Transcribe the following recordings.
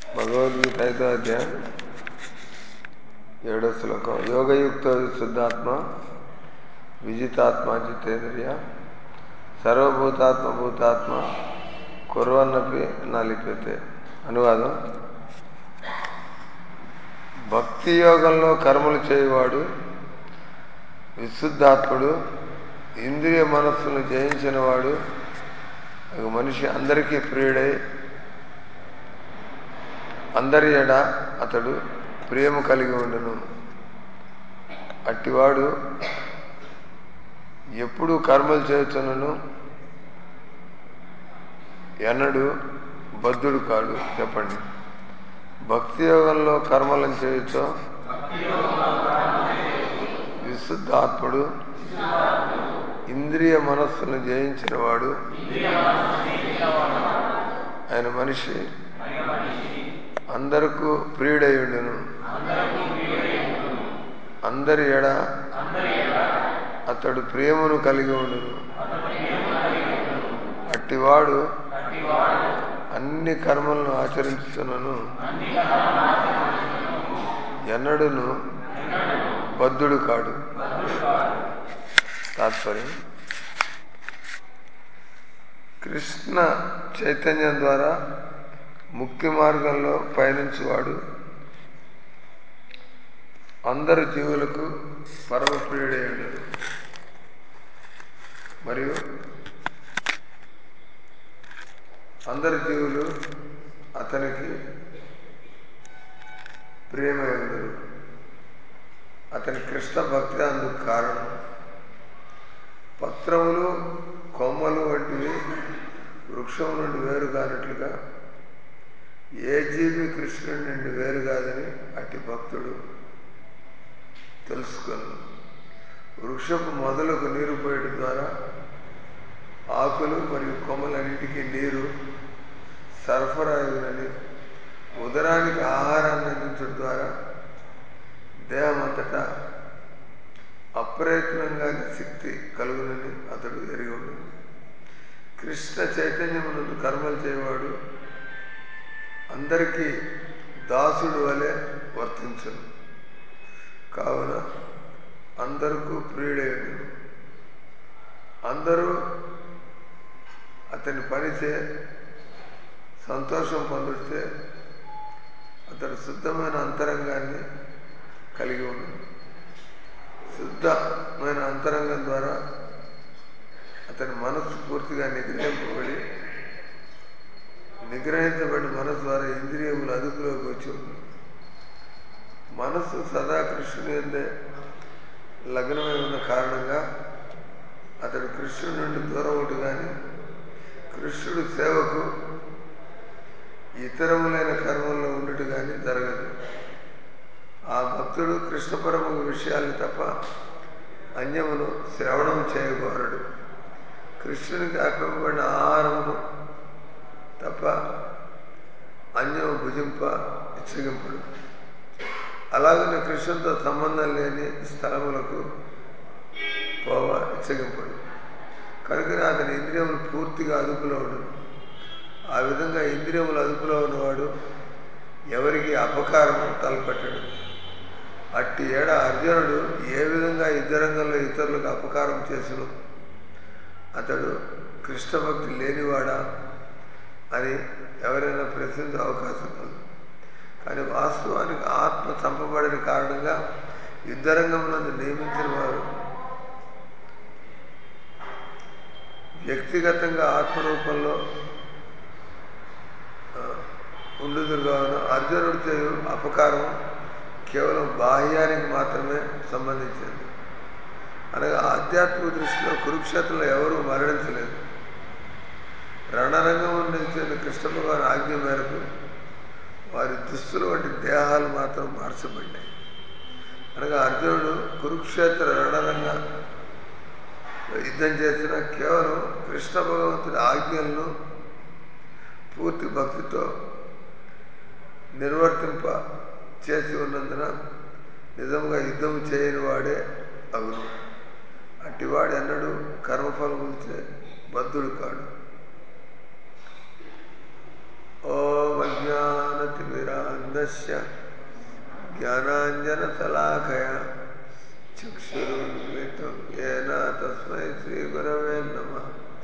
భగవద్గీత ఐదో అధ్యాయం ఏడో శ్లోకం యోగయుక్త శుద్ధాత్మ విజితాత్మ జితేంద్రియ సర్వభూతాత్మ భూతాత్మ కుర్వన్నపి నలిపితే అనువాదం భక్తి యోగంలో కర్మలు చేయవాడు విశుద్ధాత్ముడు ఇంద్రియ మనస్సును జయించిన వాడు ఒక మనిషి అందరికీ ప్రియుడై అందరి ఎడ అతడు ప్రేమ కలిగి ఉండును అట్టివాడు ఎప్పుడు కర్మలు చేస్తున్నను ఎన్నడు బద్ధుడు కాడు చెప్పండి భక్తి యోగంలో కర్మలను చేయొచ్చో విశుద్ధాత్ముడు ఇంద్రియ మనస్సును జయించిన వాడు ఆయన మనిషి అందరకు ప్రియుడయుండును అందరి ఎడ అతడు ప్రేమను కలిగి ఉండును అట్టివాడు అన్ని కర్మలను ఆచరించుతున్నాను ఎన్నడును బద్ధుడు కాడు తాత్పర్యం కృష్ణ చైతన్యం ద్వారా ముక్తి మార్గంలో పయనించువాడు అందరు జీవులకు పరమ ప్రియుడేయుడు మరియు అందరి జీవులు అతనికి ప్రియమైందరు అతని కృష్ణ భక్తి అందుకు కారణం పత్రములు కొమ్మలు వంటివి వృక్షం నుండి వేరు కానట్లుగా ఏ జీవి కృష్ణుడి నుండి వేరు కాదని అట్టి భక్తుడు తెలుసుకును వృక్షపు మొదలకు నీరు పోయడం ద్వారా ఆకులు మరియు కొమ్మలన్నింటికీ నీరు సరఫరా అయ్యునని ఉదరానికి ఆహారాన్ని అందించడం ద్వారా దేహం అంతటా అప్రయత్నంగా శక్తి కలుగునని అతడు ఎరిగి ఉండదు కృష్ణ చైతన్యమునందు కర్మలు చేయవాడు అందరికీ దాసుడు వలె వర్తించను కావున అందరికీ ప్రియుడేయుడు అందరూ అతని పనిచే సంతోషం పొందితే అతడు శుద్ధమైన అంతరంగాన్ని కలిగి ఉన్నాడు శుద్ధమైన అంతరంగం ద్వారా అతని మనస్సు పూర్తిగా నిగ్రహింపబడి నిగ్రహించబడిన మనస్సు ద్వారా ఇంద్రియములు అదుపులోకి వచ్చి ఉంది మనస్సు సదా కృష్ణుని అందే లగ్నమై ఉన్న కారణంగా అతడు కృష్ణుడి నుండి దూరం ఒకటి కానీ కృష్ణుడి సేవకు ఇతరములైన కర్మల్లో ఉండటం కానీ జరగదు ఆ భక్తుడు కృష్ణపరమ విషయాల్ని తప్ప అన్యమును శ్రవణం చేయగోరడు కృష్ణునికి అర్పింపబడిన ఆహారమును తప్ప అన్యము భుజింప ఇచ్చగింపడు అలాగనే కృష్ణుతో సంబంధం లేని స్థలములకు పోవ ఇచ్చగింపడు కనుకనే అతని ఇంద్రియములు పూర్తిగా అదుపులో ఉండదు ఆ విధంగా ఇంద్రియములు అదుపులో ఉన్నవాడు ఎవరికి అపకారము తలపెట్టడు అట్టి ఏడ అర్జునుడు ఏ విధంగా యుద్ధరంగంలో ఇతరులకు అపకారం చేసును అతడు కృష్ణ భక్తి లేనివాడా అని ఎవరైనా ప్రశ్నించే అవకాశం ఉంది కానీ వాస్తవానికి ఆత్మ చంపబడిన కారణంగా యుద్ధరంగంలో నియమించిన వారు వ్యక్తిగతంగా ఆత్మరూపంలో ఉండుదురు కావున అర్జునుడు చేయు అపకారం కేవలం బాహ్యానికి మాత్రమే సంబంధించింది అనగా ఆధ్యాత్మిక దృష్టిలో కురుక్షేత్రంలో ఎవరూ మరణించలేదు రణరంగం నిలిచిన కృష్ణ భగవాన్ ఆజ్ఞ మేరకు వారి దుస్తులు వంటి దేహాలు మాత్రం మార్చబడ్డాయి అనగా అర్జునుడు కురుక్షేత్ర రణరంగ యుద్ధం చేసిన కేవలం కృష్ణ భగవంతుడి ఆజ్ఞలను పూర్తి భక్తితో నిర్వర్తింప చేసి ఉన్నందున నిజంగా యుద్ధం చేయని వాడే అగును అట్టివాడు ఎన్నడూ కర్మఫలములచే బద్ధుడు కాడు ఓం అజ్ఞానతిమిర ज्ञानानन्दस्य ज्ञानाञ्जनशलाकया चक्षुरुन्मिलितं येन तस्मै श्रीगुरवे नमः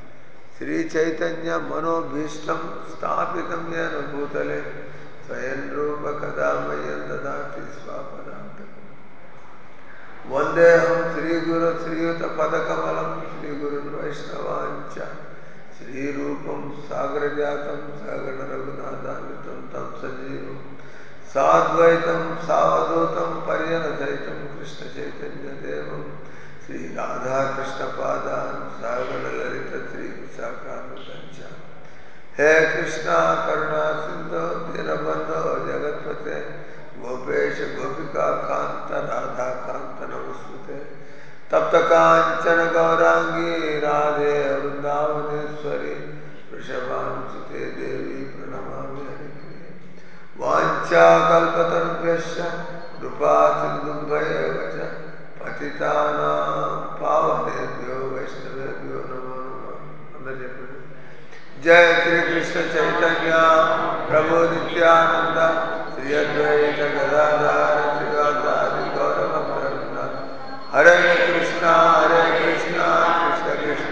श्रीचैतन्यमनोभीष्टं स्थापितं येन भूतले स्वयं रूपकदा मह्यं ददाति स्वापदान्तकम् वन्देऽहं श्रीगुरु श्रीयुतपदकमलं श्रीगुरुन् वैष्णवाञ्च श्रीरूपं सागरजातं सागररघुनाथान्वितं तं सजीवं साद्वैतं सावधूतं पर्यनसहितं कृष्णचैतन्यदेवं श्रीराधाकृष्णपादान् सागरललितश्रीविशाखानुदञ्च हे कृष्णा करुणा सिन्धो दीनबन्धो जगत्पते गोपेश गोपिका कान्त राधाकान्त नमस्ते तप्तकाञ्चन गौराङ्गी राधे वृन्दावनेश्वरी वृषभानुसुते देवी प्रणमामि हरिप्रिये वाञ्छाकल्पतरुभ्यश्च कृपा सिन्धुभ्येव च पतितानां पावनेभ्यो वैष्णवेभ्यो नमो नमः అందరూ చెప్పండి जय श्री कृष्ण चैतन्य प्रभु नित्यानंद श्री अद्वैत गदाधर शिवाचार्य गौरभक्तवृंद हरे कृष्णा हरे कृष्णा कृष्ण कृष्ण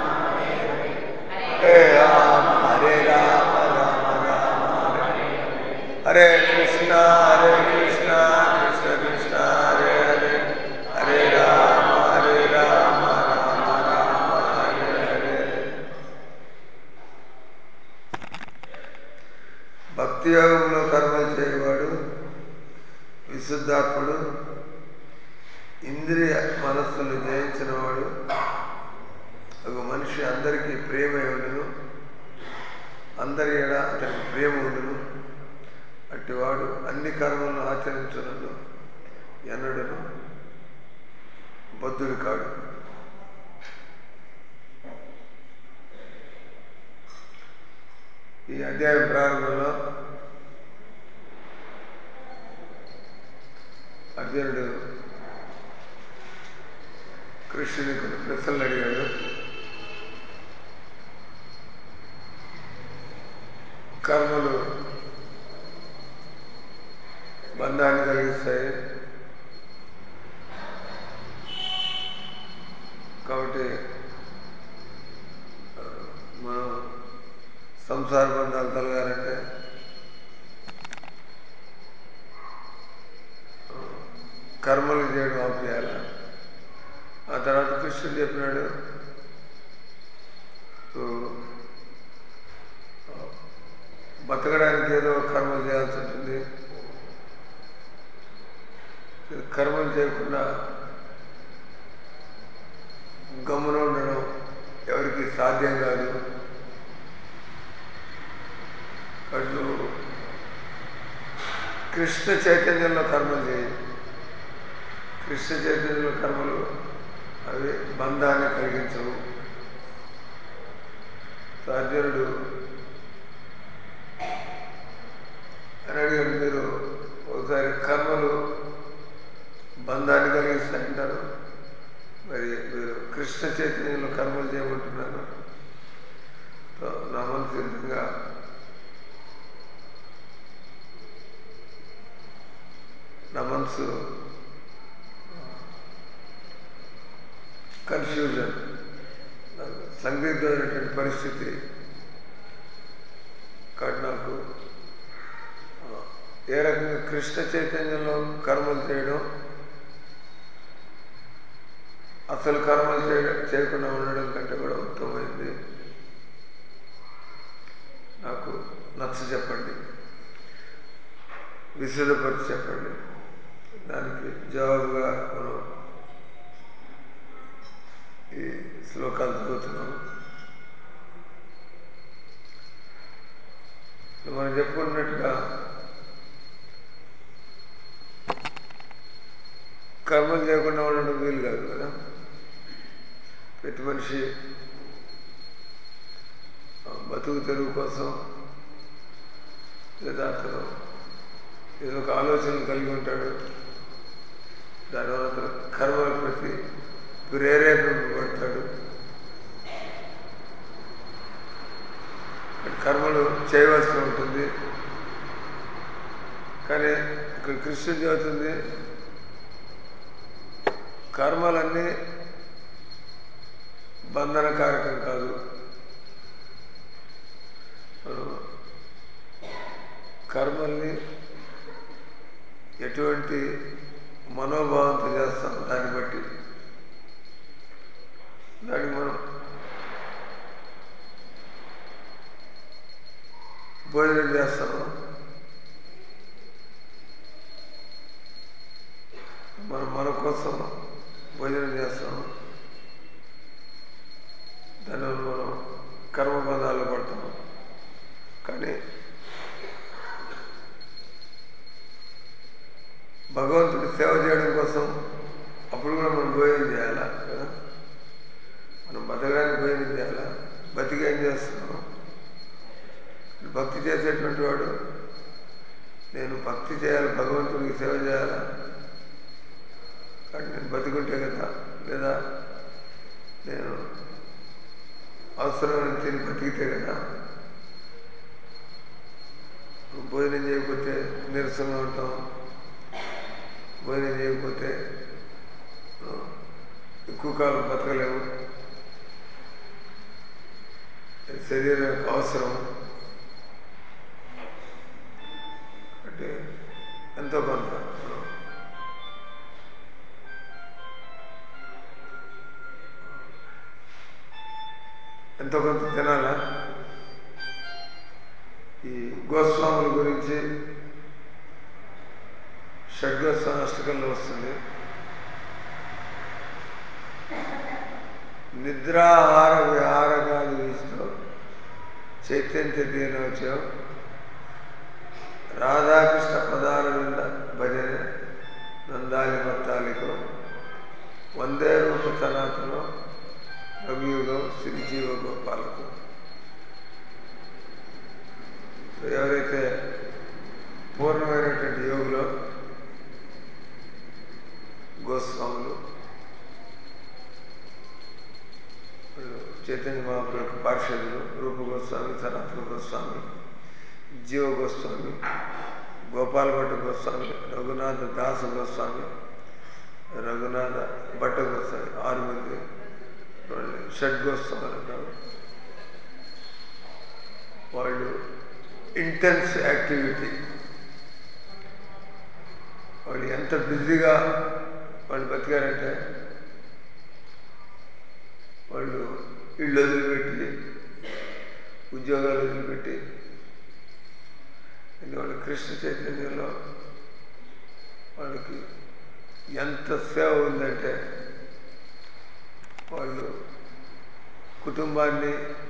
हे राम हरे राम राम राम हरे हरे कृष्णा हरे कृष्णा कृष्ण कृष्णा हरे हरे हरे राम हरे राम राम राम हरे हरे భక్తి యోగంలో కర్మలు చేయవాడు విశుద్ధాత్ముడు ఇంద్రియ మనస్సులు జయించిన వాడు ఒక మనిషి అందరికీ ప్రేమ ఉండును అందరి ఎడ అతనికి ప్రేమ ఉండును అట్టివాడు అన్ని కర్మలను ఆచరించునను ఎన్నడను బద్ధుడు కాడు ఈ అధ్యాయం ప్రారంభంలో అర్జునుడు కృష్ణుని కొన్ని ప్రశ్నలు అడిగాడు కర్మలు బంధాన్ని కలిగిస్తాయి కాబట్టి ఆ, మనం సంసార బంధాలు కలగాలంటే ఆ, కర్మలు చేయడం ఆపేయాల ఆ తర్వాత కృష్ణుడు చెప్పినాడు నువ్వు ఆ, బతకడానికి ఏదో ఒక కర్మలు చేయాల్సి ఉంటుంది కర్మలు చేయకుండా గమ్మున ఉండడం ఎవరికి సాధ్యం కాదు కళ్ళు కృష్ణ చైతన్యంలో కర్మలు చేయి కృష్ణ చైతన్యంలో కర్మలు అవి బంధాన్ని కలిగించవు సో అర్జునుడు అని అడిగాడు మీరు ఒకసారి కర్మలు బంధాన్ని కలిగిస్తాయంటారు మరి మీరు కృష్ణ చైతన్యంలో కర్మలు చేయమంటున్నారు సో నా మనసు ఈ విధంగా నా మనసు కన్ఫ్యూజన్ సందిగ్ధమైనటువంటి పరిస్థితి కాబట్టి నాకు ఆ, ఏ రకంగా కృష్ణ చైతన్యంలో కర్మలు చేయడం అసలు కర్మలు చేయడం చేయకుండా ఉండడం కంటే కూడా ఉత్తమమైంది నాకు నచ్చ చెప్పండి విశదపరిచి చెప్పండి దానికి జవాబుగా మనం ఈ శ్లోకాలు చదువుతున్నాం మనం చెప్పుకున్నట్టుగా కర్మలు చేయకుండా ఉండడం వీలు కాదు కదా ప్రతి మనిషి ఆ, బతుకు తెరువు కోసం లేదా అతను ఏదో ఒక ఆలోచనలు కలిగి ఉంటాడు దానివల్ల అతను కర్మల ప్రతి ప్రేరేపింపబడతాడు కర్మలు చేయవలసి ఉంటుంది కానీ ఇక్కడ కృష్ణుడు చెబుతుంది కర్మలన్నీ బంధనకారకం కాదు మనం కర్మల్ని ఎటువంటి మనోభావంతో చేస్తాం దాన్ని బట్టి దానికి మనం భోజనం చేస్తాము మనం మన కోసం భోజనం చేస్తాము దానివల్ల మనం కర్మబంధాలు పడతాము కానీ భగవంతుడి సేవ చేయడం కోసం అప్పుడు కూడా మనం భోజనం చేయాలా కదా మనం బతకడానికి భోజనం చేయాలా బతికి ఏం చేస్తున్నాం భక్తి చేసేటువంటి వాడు నేను భక్తి చేయాలి భగవంతుడికి సేవ చేయాలా కానీ నేను బతికుంటే కదా లేదా నేను అవసరమైన తిని బతికితే కదా భోజనం చేయకపోతే నీరసంగా ఉంటాం భోజనం చేయకపోతే ఎక్కువ కాలం బతకలేము శరీరం యొక్క అవసరం అంటే ఎంతో కొంత ఎంతో కొంత తినాలా ఈ గోస్వాముల గురించి షడ్గోస్వామి అష్టకంలో వస్తుంది నిద్రాహార విహారకాలు వీస్తూ చైతన్య దీనోత్సవం రాధాకృష్ణ పదారవింద భజన నందాలి మత్తాలికో వందే రూప సనాతనం రవియుగం శ్రీజీవ గోపాలకు ఎవరైతే పూర్ణమైనటువంటి యోగులో గోస్వాములు వాళ్ళు చైతన్య మహాప్రభు యొక్క పార్షదులు రూప గోస్వామి సనాతన గోస్వామి జీవ గోస్వామి గోపాల భట్ట గోస్వామి రఘునాథ దాస గోస్వామి రఘునాథ భట్ట గోస్వామి ఆరు మంది వాళ్ళు షడ్ గోస్వాములు అంటారు వాళ్ళు ఇంటెన్స్ యాక్టివిటీ వాళ్ళు ఎంత బిజీగా వాళ్ళు బతికారంటే వాళ్ళు ఇళ్ళు వదిలిపెట్టి ఉద్యోగాలు వదిలిపెట్టి వాళ్ళు కృష్ణ చైతన్యంలో వాళ్ళకి ఎంత సేవ ఉందంటే వాళ్ళు కుటుంబాన్ని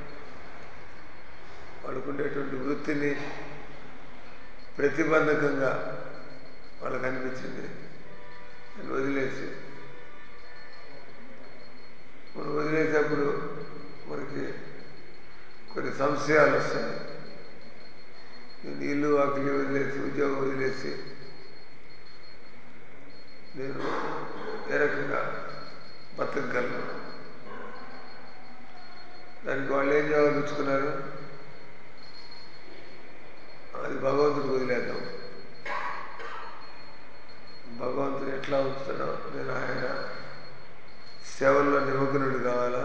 వాళ్ళకు ఉండేటువంటి వృత్తిని ప్రతిబంధకంగా వాళ్ళకు అనిపించింది దాన్ని వదిలేసి మనం వదిలేసేప్పుడు మనకి కొన్ని సంశయాలు వస్తాయి నేను ఇల్లు వాకిలి వదిలేసి ఉద్యోగం వదిలేసి నేను ఏ రకంగా బతకగలను దానికి వాళ్ళు ఏం జవాబు ఇచ్చుకున్నారు అది భగవంతుడికి వదిలేద్దాం భగవంతుడు ఎట్లా ఉంచుతాడో నేను ఆయన సేవల్లో నిమగ్నుడు కావాలా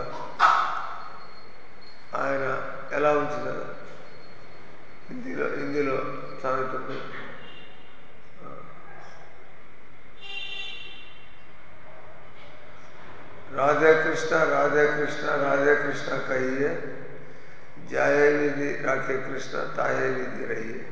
ఆయన ఎలా ఉంచుతాడు హిందీలో హిందీలో సామెత ఉంది राधे कृष्ण राधे कृष्ण राधे कृष्ण कहिए जाए विधि राखे కృష్ణ తాయే విధి రయ్యే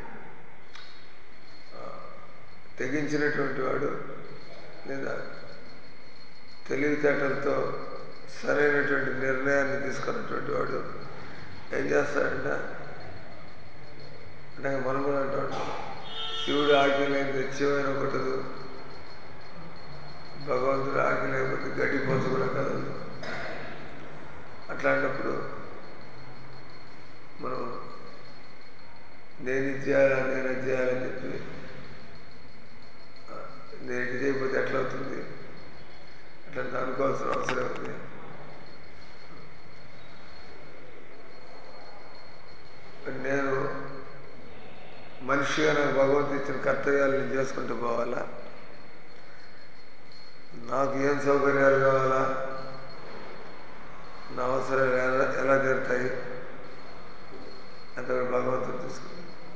తెగించినటువంటి వాడు లేదా తెలివితేటలతో సరైనటువంటి నిర్ణయాన్ని తీసుకున్నటువంటి వాడు ఏం చేస్తాడంట అంటే మనం కూడా అంటాడు శివుడు ఆజ్ఞ లేని తెచ్చేమైనా కొట్టదు భగవంతుడు ఆజ్ఞ లేకపోతే గడ్డి పోత కూడా కదదు అట్లాంటప్పుడు మనం నేను ఇది చేయాలా నేను అది చేయాలని చెప్పి నేను ఇది చేయకపోతే ఎట్లా అవుతుంది అట్లా అనుకోవాల్సిన అవసరం ఉంది నేను మనిషిగా నాకు భగవంతు ఇచ్చిన కర్తవ్యాలు నేను చేసుకుంటూ పోవాలా నాకు ఏం సౌకర్యాలు కావాలా నా అవసరాలు ఎలా ఎలా తీరుతాయి అంత కూడా భగవంతుడు చూసుకుంటాడు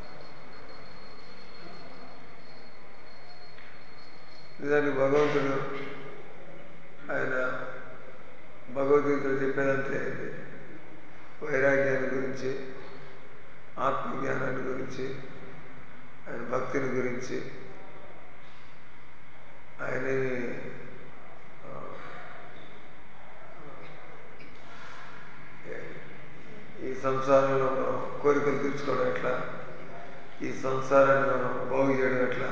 నిజానికి భగవంతుడు ఆయన భగవద్గీతలు చెప్పేదంటే ఇది వైరాగ్యాన్ని గురించి ఆత్మజ్ఞానాన్ని గురించి ఆయన భక్తిని గురించి ఆయన ఈ సంసారంలో మనం కోరికలు తీర్చుకోవడం ఎట్లా ఈ సంసారాన్ని మనం బాగు చేయడం ఎట్లా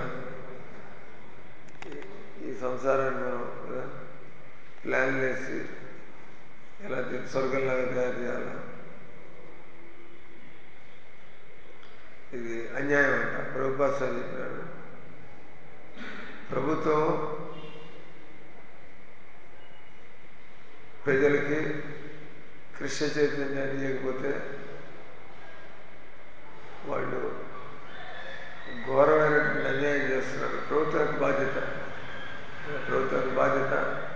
ఈ- ఈ సంసారాన్ని మనం కదా, ప్లాన్ వేసి ఎలా దీన్ని స్వర్గంలాగా తయారు చేయాలా ఇది అన్యాయం అంట ప్రభుపాస చెప్పినాడు ప్రభుత్వం ప్రజలకి కృష్ణ చైతన్యాన్ని ఇవ్వకపోతే వాళ్ళు ఘోరమైనటువంటి అన్యాయం చేస్తున్నారు ప్రభుత్వానికి బాధ్యత ప్రభుత్వానికి బాధ్యత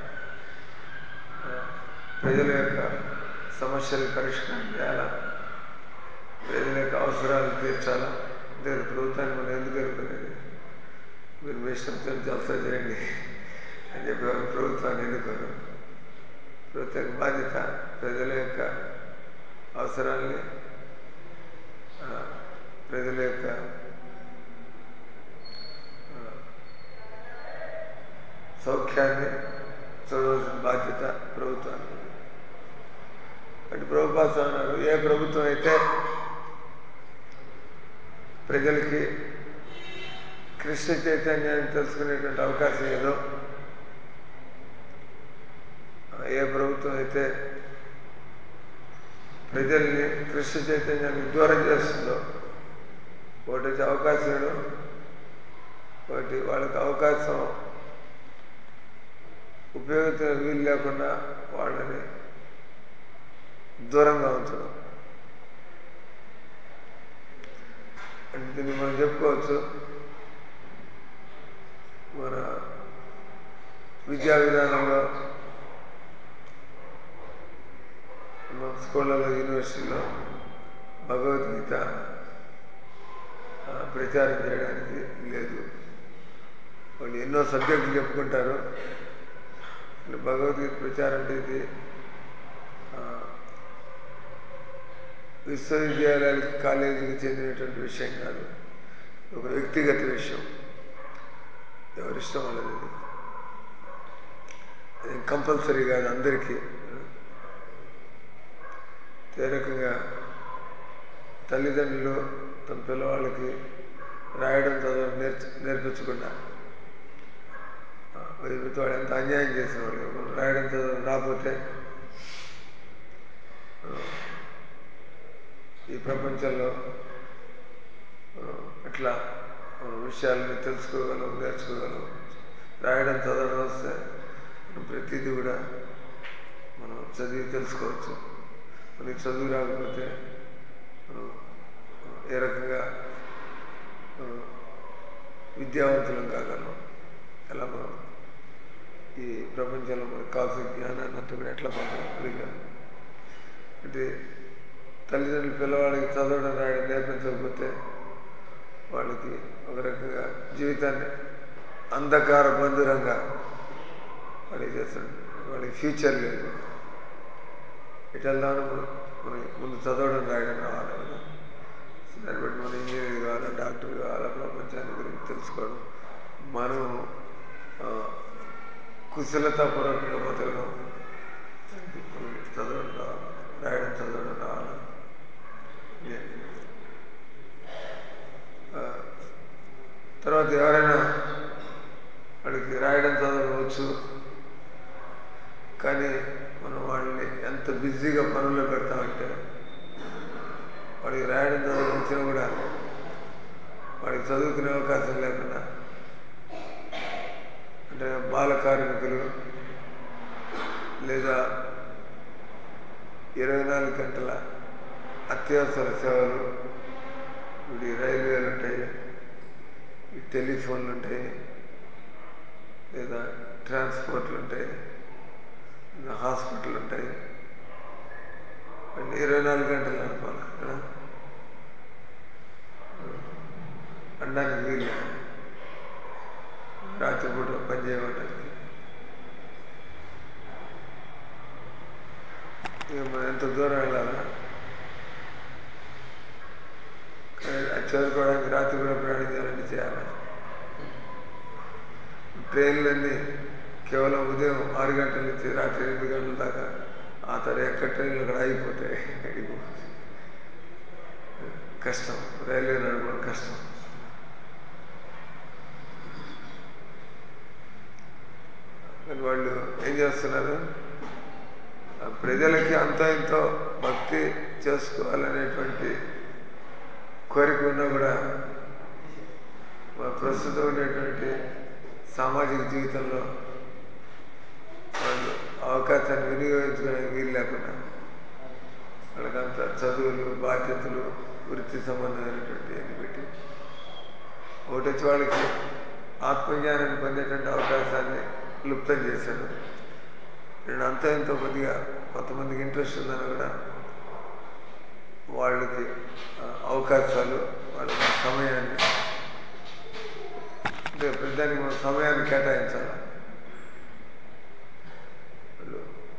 ఆ, ప్రజల యొక్క సమస్యలు పరిష్కారం చేయాలా ప్రజల యొక్క అవసరాలు తీర్చాలా అంటే ప్రభుత్వాన్ని మనం ఎందుకు అనుకునేది మీరు మీ ఇష్టంతో జలసా చేయండి అని చెప్పి వాళ్ళు ప్రభుత్వాన్ని ఎన్నుకోరు ప్రభుత్వ బాధ్యత ప్రజల యొక్క అవసరాల్ని ఆ, ప్రజల యొక్క ఆ, సౌఖ్యాన్ని చూడవలసిన బాధ్యత ప్రభుత్వానికి ఉంది. అంటే ప్రభుత్వం అన్నారు ఏ ప్రభుత్వం అయితే ప్రజలకి కృష్ణ చైతన్యాన్ని తెలుసుకునేటువంటి అవకాశం ఏదో ఏ ప్రభుత్వం అయితే ప్రజల్ని కృష్ణ చైతన్యానికి దూరం చేస్తుందో ఒకటి వచ్చి అవకాశం ఇవ్వడం ఒకటి వాళ్ళకి అవకాశం ఉపయోగించిన వీలు లేకుండా వాళ్ళని దూరంగా ఉంచడం అంటే దీన్ని మనం చెప్పుకోవచ్చు మన విద్యా విధానంలో మన స్కూళ్ళలో యూనివర్సిటీలో భగవద్గీత ఆ, ప్రచారం చేయడానికి లేదు వాళ్ళు ఎన్నో సబ్జెక్టులు చెప్పుకుంటారు అంటే భగవద్గీత ప్రచారం అంటే ఇది ఆ, విశ్వవిద్యాలయాలకి కాలేజీకి చెందినటువంటి విషయం కాదు ఒక వ్యక్తిగత విషయం ఎవరిష్టం వాళ్ళది అది. అది కంపల్సరీ కాదు అందరికీ అదే రకంగా తల్లిదండ్రులు తమ పిల్లవాళ్ళకి రాయడం చదవడం నేర్చ నేర్పించకుండా ఆ, వదిలిపెట్టి వాడు ఎంత అన్యాయం చేసిన వాళ్ళు మనం రాయడం చదవడం రాకపోతే ఆ, ఈ ప్రపంచంలో మనం ఎట్లా మనం విషయాలని తెలుసుకోగలం నేర్చుకోగలం రాయడం చదవడం వస్తే మనం ప్రతిదీ కూడా మనం చదివి తెలుసుకోవచ్చు మనకి చదువు రాకపోతే మనం ఏ రకంగా మనం విద్యావంతులం కాగలం ఎలా మనం ఈ ప్రపంచంలో మనకు కావాల్సిన జ్ఞానాన్ని అంతా కూడా ఎట్లా పొందగలం అంటే తల్లిదండ్రులు పిల్లవాడికి చదవడం రాయడం నేర్పించకపోతే వాళ్ళకి ఒక రకంగా జీవితాన్ని అంధకార బంధురంగా వాళ్ళకి చేస్తాడు వాళ్ళకి ఫ్యూచర్ లేదు ఇటు వెళ్దామని మనం మనకి ముందు చదవడం రాయడం రావాలి కదా సో దాన్ని బట్టి మనం ఇంజనీర్ కావాలా డాక్టర్ కావాలా ప్రపంచాన్ని గురించి తెలుసుకోవడం మనం ఆ, కుశలతాపూర్వకంగా బతకడం దానికి మనం చదవడం రావాలి రాయడం చదవడం రావాలి ఇదే. ఆ, తర్వాత ఎవరైనా వాడికి రాయడం చదవడం వచ్చు కానీ మనం వాళ్ళని ఎంత బిజీగా పనుల్లో పెడతామంటే వాడికి రాయడం చదవడం వచ్చినా కూడా వాడికి చదువుకునే అవకాశం లేకుండా అంటే బాల కార్మికులు లేదా ఇరవై నాలుగు గంటల అత్యవసర సేవలు ఇప్పుడు ఈ రైల్వేలు ఉంటాయి ఈ టెలిఫోన్లు ఉంటాయి లేదా ట్రాన్స్పోర్ట్లు ఉంటాయి లేదా హాస్పిటల్ ఉంటాయి అంటే ఇరవై నాలుగు గంటలు నడపాలి కదా అనడానికి వీలు రాత్రిపూట పని చేయమంటానికి ఇక మనం ఎంత దూరం వెళ్ళాలా అది చేరుకోవడానికి రాత్రి కూడా ప్రయాణం చేయాలంటే చేయాలి ట్రైన్లన్నీ కేవలం ఉదయం ఆరు గంటల నుంచి రాత్రి ఎనిమిది గంటల దాకా ఆ తర్వాత ఎక్కడ ట్రైన్లు అక్కడ ఆగిపోతాయి కష్టం రైల్వే నడపడం కష్టం కానీ వాళ్ళు ఏం చేస్తున్నారు ఆ ప్రజలకి అంత ఎంతో భక్తి చేసుకోవాలనేటువంటి కోరిక ఉన్నా కూడా మన ప్రస్తుతం ఉండేటువంటి సామాజిక జీవితంలో వాళ్ళు అవకాశాన్ని వినియోగించుకోవడానికి వీలు లేకుండా వాళ్ళకంత చదువులు బాధ్యతలు వృత్తి సంబంధమైనటువంటి అన్ని పెట్టి ఒకటి వచ్చి వాళ్ళకి ఆత్మజ్ఞానాన్ని పొందేటువంటి అవకాశాన్ని లుప్తం చేశాడు నేను అంత ఎంతో కొద్దిగా కొంతమందికి ఇంట్రెస్ట్ ఉందని కూడా వాళ్ళకి ఆ, అవకాశాలు వాళ్ళకి సమయాన్ని అంటే ప్రతిదానికి మనం సమయాన్ని కేటాయించాలి వాళ్ళు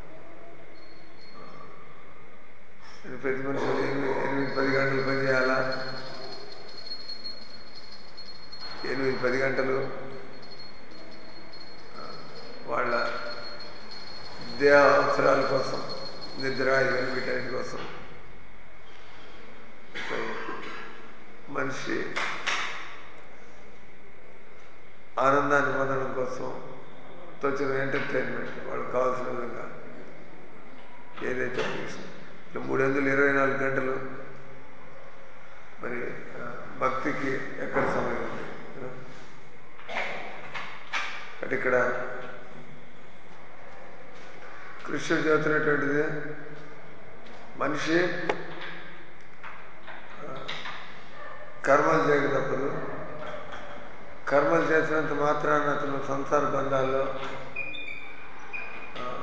ఆ, ప్రతి మనిషి ఎనిమిది ఎనిమిది పది గంటలు పని చేయాలా ఎనిమిది పది గంటలు ఆ, వాళ్ళ దేహ అవసరాల కోసం నిద్ర ఇవన్నీ వీటన్నిటి కోసం మనిషి ఆనందాన్ని పొందడం కోసం తోచిన ఎంటర్టైన్మెంట్ వాళ్ళకి కావాల్సిన విధంగా ఏదైతే వాళ్ళకి ఇష్టం ఇట్లా మూడు వందల ఇరవై నాలుగు గంటలు మరి ఆ, భక్తికి ఎక్కడ సమయం ఉంది ఆ? అంటే ఇక్కడ కృష్ణుడు చెబుతున్నటువంటిది మనిషి ఆ, కర్మలు చేయక తప్పదు కర్మలు చేసినంత మాత్రాన అతను సంసార బంధాల్లో ఆ,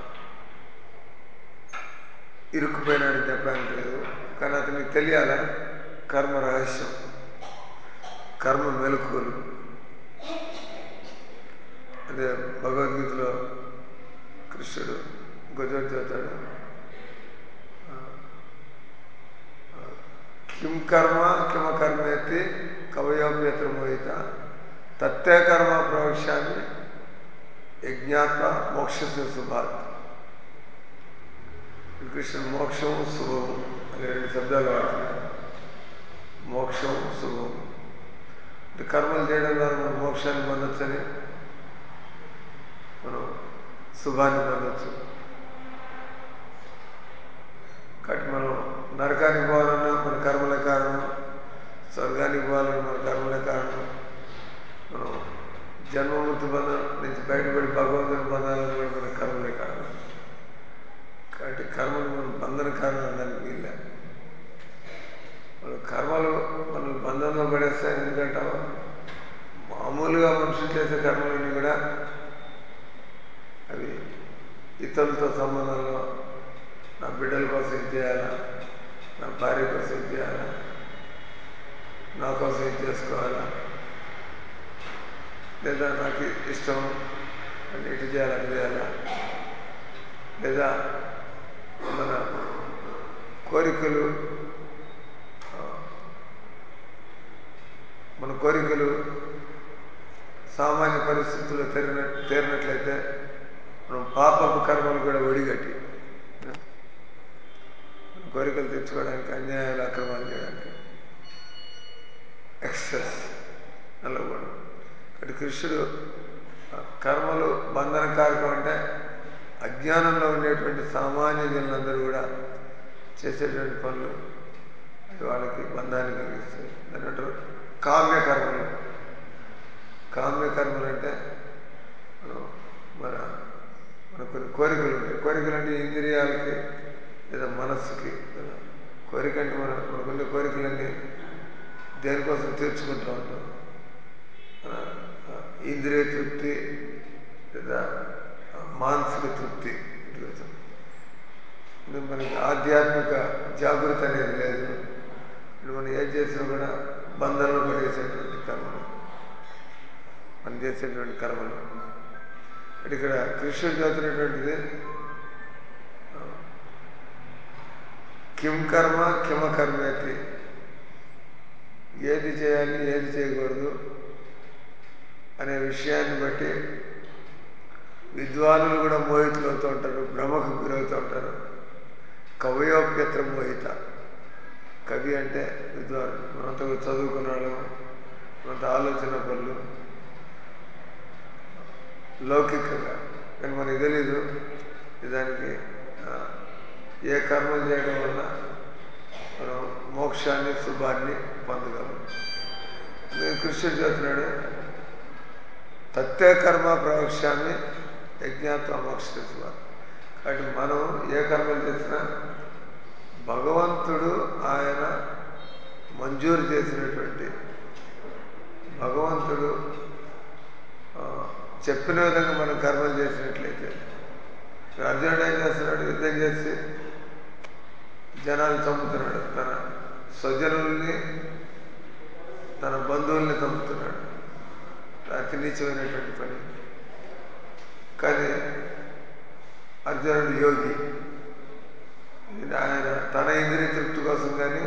ఇరుక్కుపోయినాడని చెప్పడానికి లేదు కానీ అతనికి తెలియాల కర్మ రహస్యం కర్మ మెలకువలు అదే భగవద్గీతలో కృష్ణుడు గుజరాత్ చెబుతాడు ఆ, ఆ, కిం కర్మ కిమ కర్మేతి కవయోప్యత్ర మోహిత తత్తే కర్మ ప్రవక్ష్యామి యజ్ఞాత్మ మోక్షస్య శుభాత్ కృష్ణుడు మోక్షము శుభము అనే రెండు శబ్దాలు వాడుతున్నాడు మోక్షం శుభం అంటే కర్మలు చేయడం ద్వారా మనం మోక్షాన్ని పొందొచ్చని మనం శుభాన్ని పొందొచ్చు కాబట్టి మనం నరకానికి పోవాలన్నా మన కర్మలే కారణం స్వర్గానికి పోవాలన్నా మన కర్మలే కారణం మనం జన్మమృతి బంధం నుంచి బయటపడి భగవంతుని పొందాలని కూడా మన కర్మలే కారణం కాబట్టి కర్మలు మనం బంధన కారణం అనడానికి వీళ్ళే మన కర్మలు మనం బంధంలో పడేస్తాయి ఎందుకంటే మామూలుగా మనుషులు చేసే కర్మలన్నీ కూడా అవి ఇతరులతో సంబంధంలో నా బిడ్డల కోసం ఇది చేయాలా నా భార్య కోసం ఇది చేయాలా నా కోసం ఇది చేసుకోవాలా లేదా నాకు ఇష్టం అని ఇటు చేయాలి అటు చేయాలా లేదా మన కోరికలు ఆ, మన కోరికలు సామాన్య పరిస్థితుల్లో తీరిన తీరినట్లయితే మనం పాపపు కర్మలు కూడా ఒడిగట్టి మన కోరికలు తెచ్చుకోవడానికి అన్యాయాలు అక్రమాలు చేయడానికి ఎక్సెస్ నల్లగొండ కాబట్టి కృష్ణుడు ఆ, కర్మలు బంధన కారకం అంటే అజ్ఞానంలో ఉండేటువంటి సామాన్య జనులందరూ కూడా చేసేటువంటి పనులు అవి వాళ్ళకి బంధాన్ని కలిగిస్తాయి దాని అంటారు కామ్య కర్మలు కామ్య కర్మలు అంటే మనం మన మన కొన్ని కోరికలు ఉంటాయి కోరికలు అంటే ఇంద్రియాలకి లేదా మనస్సుకి కదా కోరిక అంటే మన మనకున్న కోరికలన్నీ దేనికోసం తీర్చుకుంటూ ఉంటాం మన ఇంద్రియ తృప్తి లేదా మానసిక తృప్తి ఇట్లా మనకి ఆధ్యాత్మిక జాగృతి అనేది లేదు ఇప్పుడు మనం ఏం చేసినా కూడా బంధంలో పడేసేటువంటి కర్మలు మనం చేసేటువంటి కర్మలు అంటే ఇక్కడ కృష్ణుడు చదువుతున్నటువంటిది కిం కర్మ కిమ కర్మేతి ఏది చేయాలి ఏది చేయకూడదు అనే విషయాన్ని బట్టి విద్వానులు కూడా మోహితులు అవుతూ ఉంటారు భ్రమకు గురవుతూ ఉంటారు కవయోప్యత్ర మోహిత కవి అంటే విద్వానులు మనంత చదువుకున్న వాళ్ళము మనంత ఆలోచన పనులు లౌకికంగా కానీ మనకి తెలీదు దానికి ఏ కర్మలు చేయడం వల్ల మనం మోక్షాన్ని శుభాన్ని పొందగలం అందుకని కృష్ణుడు చెబుతున్నాడు తత్వ కర్మ ప్రవక్ష్యాన్ని యజ్ఞాత్వ మోక్ష కాబట్టి మనం ఏ కర్మలు చేసినా భగవంతుడు ఆయన మంజూరు చేసినటువంటి భగవంతుడు చెప్పిన విధంగా మనం కర్మలు చేసినట్లయితే అర్జునుడు ఏం చేస్తున్నాడు యుద్ధం చేసి జనాలు చంపుతున్నాడు తన స్వజనుల్ని తన బంధువుల్ని చంపుతున్నాడు అతి నీచమైనటువంటి పని కానీ అర్జునుడు యోగి ఆయన తన ఇంద్రియ తృప్తి కోసం కానీ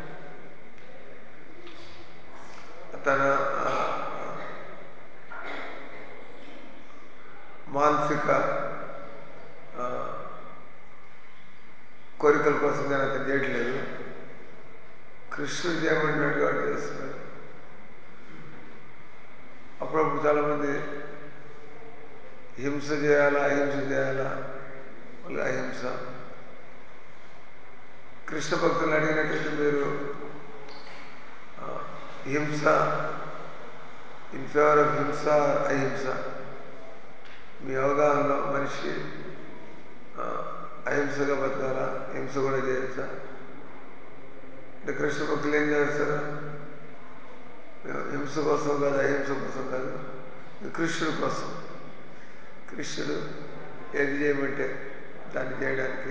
తన మానసిక కోరికల కోసం కానీ అతను చేయట్లేదు కృష్ణుడు చేయమంటున్నట్టుగా వాడు చేస్తున్నాడు అప్పుడప్పుడు చాలామంది హింస చేయాలా అహింస చేయాలా మళ్ళీ అహింస కృష్ణ భక్తులు అడిగినట్టయితే మీరు హింస ఇన్ ఫేవర్ ఆఫ్ హింస అహింస మీ అవగాహనలో మనిషి అహింసగా బతకాలా హింస కూడా చేయొచ్చా అంటే కృష్ణ భక్తులు ఏం చేస్తారు హింస కోసం కాదు అహింస కోసం కాదు కృష్ణుడి కోసం కృష్ణుడు ఏది చేయమంటే దాన్ని చేయడానికి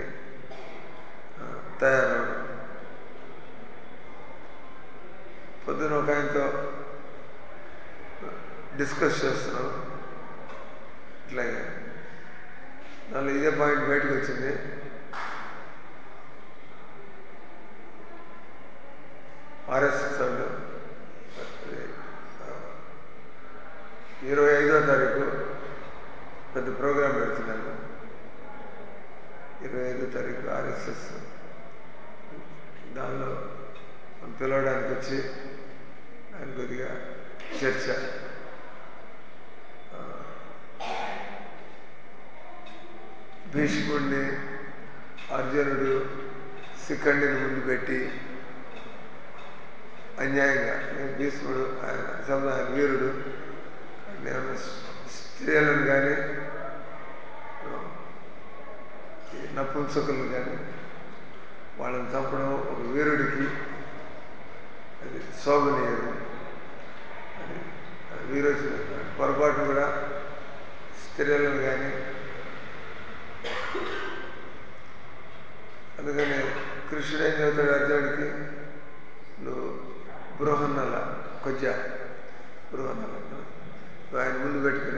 తయారవడం పొద్దున ఒక ఆయనతో డిస్కస్ చేస్తున్నాం ఇట్లాగే దానిలో ఇదే పాయింట్ బయటకు వచ్చింది ఆర్ఎస్ఎస్ వాళ్ళు ఇరవై ఐదో తారీఖు పెద్ద ప్రోగ్రాం పెడుతున్నాను ఇరవై ఐదో తారీఖు ఆర్ఎస్ఎస్ దానిలో పిలవడానికి వచ్చి ఆయన కొద్దిగా చర్చ భీష్ముడిని అర్జునుడు శిఖండిని ముందు పెట్టి అన్యాయంగా నేను భీష్ముడు ఆయన శబ్ద ఆయన వీరుడు నేను స్త్రీలను కానీ నపుంసకులను కానీ వాళ్ళని చంపడం ఒక వీరుడికి అది శోభనీయదు అది వీరోచన పొరపాటు కూడా స్త్రీలను కానీ అందుకని కృష్ణుడు ఏం చెబుతాడు అర్జునుడికి నువ్వు బృహన్నల కొజ్జ బృహన్నల నువ్వు ఆయన ముందు పెట్టుకుని